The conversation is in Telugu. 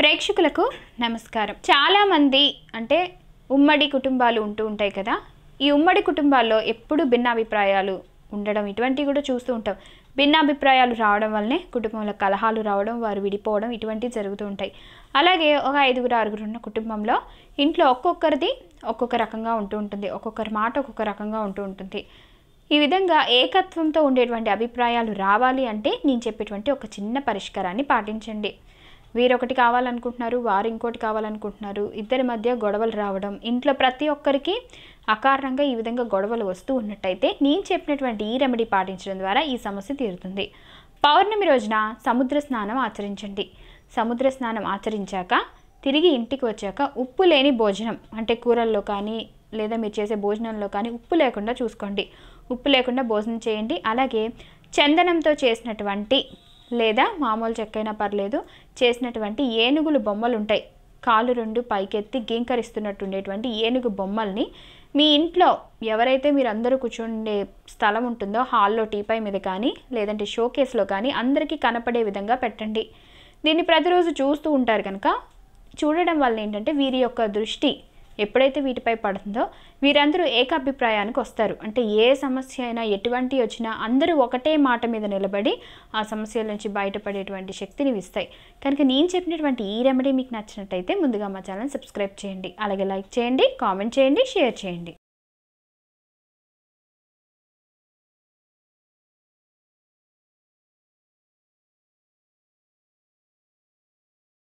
ప్రేక్షకులకు నమస్కారం చాలామంది అంటే ఉమ్మడి కుటుంబాలు ఉంటూ ఉంటాయి కదా ఈ ఉమ్మడి కుటుంబాల్లో ఎప్పుడు భిన్నాభిప్రాయాలు ఉండడం ఇటువంటివి కూడా చూస్తూ ఉంటాం భిన్నాభిప్రాయాలు రావడం వల్లనే కుటుంబంలో కలహాలు రావడం వారు విడిపోవడం ఇటువంటివి జరుగుతూ ఉంటాయి అలాగే ఒక ఐదుగురు ఆరుగురు ఉన్న కుటుంబంలో ఇంట్లో ఒక్కొక్కరిది ఒక్కొక్క రకంగా ఉంటూ ఉంటుంది ఒక్కొక్కరి మాట ఒక్కొక్క రకంగా ఉంటూ ఉంటుంది ఈ విధంగా ఏకత్వంతో ఉండేటువంటి అభిప్రాయాలు రావాలి అంటే నేను చెప్పేటువంటి ఒక చిన్న పరిష్కారాన్ని పాటించండి వీరొకటి కావాలనుకుంటున్నారు వారు ఇంకోటి కావాలనుకుంటున్నారు ఇద్దరి మధ్య గొడవలు రావడం ఇంట్లో ప్రతి ఒక్కరికి అకారణంగా ఈ విధంగా గొడవలు వస్తూ ఉన్నట్టయితే నేను చెప్పినటువంటి ఈ రెమెడీ పాటించడం ద్వారా ఈ సమస్య తీరుతుంది పౌర్ణమి రోజున సముద్ర స్నానం ఆచరించండి సముద్ర స్నానం ఆచరించాక తిరిగి ఇంటికి వచ్చాక ఉప్పు లేని భోజనం అంటే కూరల్లో కానీ లేదా మీరు చేసే భోజనంలో కానీ ఉప్పు లేకుండా చూసుకోండి ఉప్పు లేకుండా భోజనం చేయండి అలాగే చందనంతో చేసినటువంటి లేదా మామూలు చెక్కైనా పర్లేదు చేసినటువంటి ఏనుగులు బొమ్మలు ఉంటాయి కాలు రెండు పైకెత్తి గీంకరిస్తున్నట్టు ఉండేటువంటి ఏనుగు బొమ్మల్ని మీ ఇంట్లో ఎవరైతే మీరు అందరూ కూర్చుండే స్థలం ఉంటుందో హాల్లో టీపై మీద కానీ లేదంటే షోకేస్లో కానీ అందరికీ కనపడే విధంగా పెట్టండి దీన్ని ప్రతిరోజు చూస్తూ ఉంటారు కనుక చూడడం వల్ల ఏంటంటే వీరి యొక్క దృష్టి ఎప్పుడైతే వీటిపై పడుతుందో వీరందరూ ఏకాభిప్రాయానికి వస్తారు అంటే ఏ సమస్య అయినా ఎటువంటి వచ్చినా అందరూ ఒకటే మాట మీద నిలబడి ఆ సమస్యల నుంచి బయటపడేటువంటి శక్తిని ఇస్తాయి కనుక నేను చెప్పినటువంటి ఈ రెమెడీ మీకు నచ్చినట్టయితే ముందుగా మా ఛానల్ సబ్స్క్రైబ్ చేయండి అలాగే లైక్ చేయండి కామెంట్ చేయండి షేర్ చేయండి